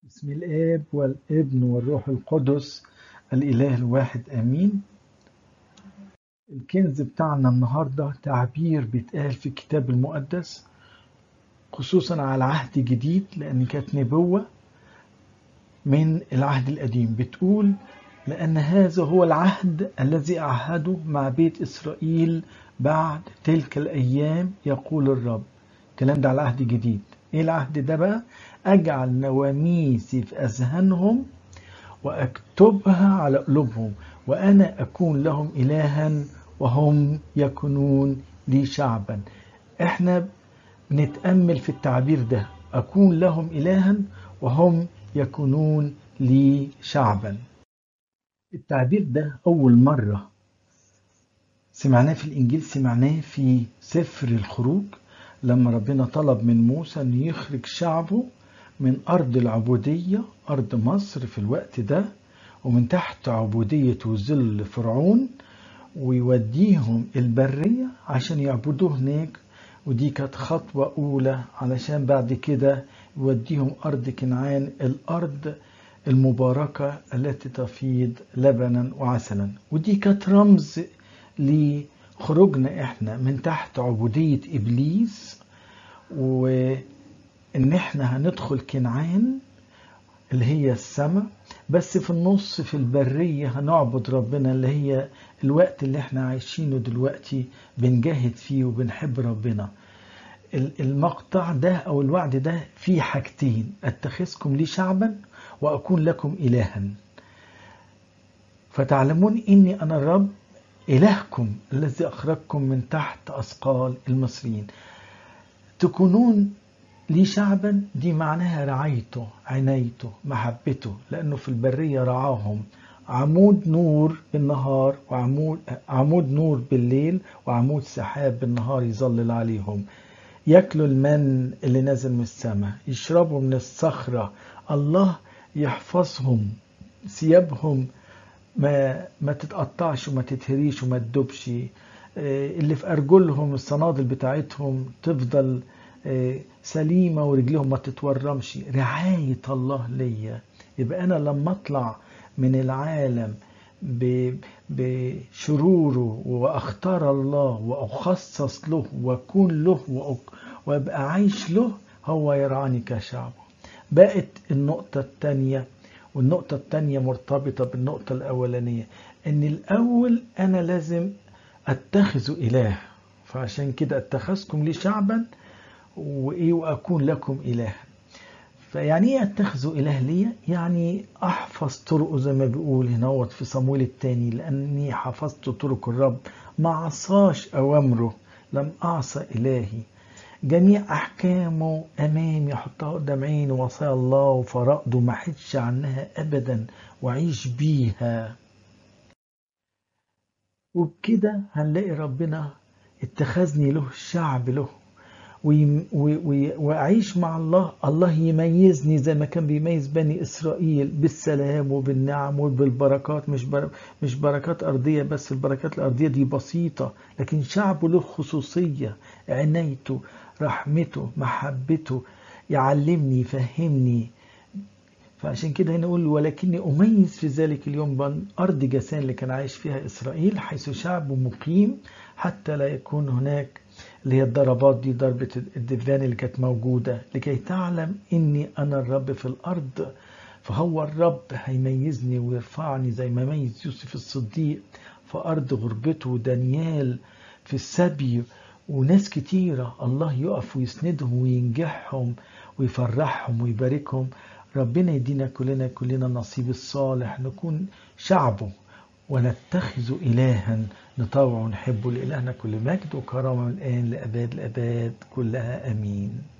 بسم الآب والابن والروح القدس الإله الواحد آمين الكنز بتاعنا النهاردة تعبير بيتقال في الكتاب المقدس خصوصا على العهد الجديد لأن كانت نبوة من العهد القديم بتقول لأن هذا هو العهد الذي أعهده مع بيت إسرائيل بعد تلك الأيام يقول الرب الكلام ده على العهد الجديد ايه العهد ده بقى اجعل نواميسي في اذهانهم واكتبها على قلوبهم وانا اكون لهم الها وهم يكونون لي شعبا احنا بنتامل في التعبير ده اكون لهم الها وهم يكونون لي شعبا التعبير ده اول مره سمعناه في الانجيل سمعناه في سفر الخروج لما ربنا طلب من موسى أن يخرج شعبه من أرض العبودية أرض مصر في الوقت ده ومن تحت عبودية وذل فرعون ويوديهم البرية عشان يعبدوه هناك ودي كانت خطوة أولى علشان بعد كده يوديهم أرض كنعان الأرض المباركة التي تفيض لبنا وعسلا ودي كانت رمز لخروجنا احنا من تحت عبودية إبليس وإن احنا هندخل كنعان اللي هي السماء بس في النص في البرية هنعبد ربنا اللي هي الوقت اللي احنا عايشينه دلوقتي بنجاهد فيه وبنحب ربنا المقطع ده أو الوعد ده فيه حاجتين أتخذكم لي شعبا وأكون لكم إلها فتعلمون إني أنا الرب إلهكم الذي أخرجكم من تحت أثقال المصريين تكونون لي شعبا دي معناها رعايته عنايته محبته لأنه في البرية رعاهم عمود نور بالنهار وعمود عمود نور بالليل وعمود سحاب بالنهار يظلل عليهم ياكلوا المن اللي نازل من السماء يشربوا من الصخرة الله يحفظهم ثيابهم ما ما تتقطعش وما تتهريش وما تدوبش اللي في أرجلهم الصنادل بتاعتهم تفضل سليمة ورجلهم ما تتورمش رعاية الله ليا يبقى أنا لما أطلع من العالم بشروره وأختار الله وأخصص له وأكون له وأبقى عايش له هو يرعاني كشعبه بقت النقطة الثانية والنقطة الثانية مرتبطة بالنقطة الأولانية إن الأول أنا لازم أتخذ إله فعشان كده أتخذكم لي شعبا وإيه وأكون لكم إله فيعني إيه أتخذ إله لي؟ يعني أحفظ طرقه زي ما بيقول هنا في صمويل الثاني لأني حفظت طرق الرب ما عصاش أوامره لم أعصى إلهي جميع أحكامه أمامي أحطها قدام عيني وصايا الله وفرائضه ما حدش عنها أبدا وأعيش بيها وبكده هنلاقي ربنا اتخذني له شعب له وأعيش مع الله الله يميزني زي ما كان بيميز بني إسرائيل بالسلام وبالنعم وبالبركات مش مش بركات أرضية بس البركات الأرضية دي بسيطة لكن شعبه له خصوصية عنايته رحمته محبته يعلمني يفهمني فعشان كده هنا نقول ولكني أميز في ذلك اليوم بين أرض جسان اللي كان عايش فيها إسرائيل حيث شعب مقيم حتى لا يكون هناك اللي هي الضربات دي ضربة الدفان اللي كانت موجودة لكي تعلم إني أنا الرب في الأرض فهو الرب هيميزني ويرفعني زي ما ميز يوسف الصديق في أرض غربته ودانيال في السبي وناس كتيرة الله يقف ويسندهم وينجحهم ويفرحهم ويباركهم ربنا يدينا كلنا كلنا النصيب الصالح نكون شعبه ونتخذ إلها نطوع ونحبه لإلهنا كل مجد وكرامة من الآن لأباد الأباد كلها أمين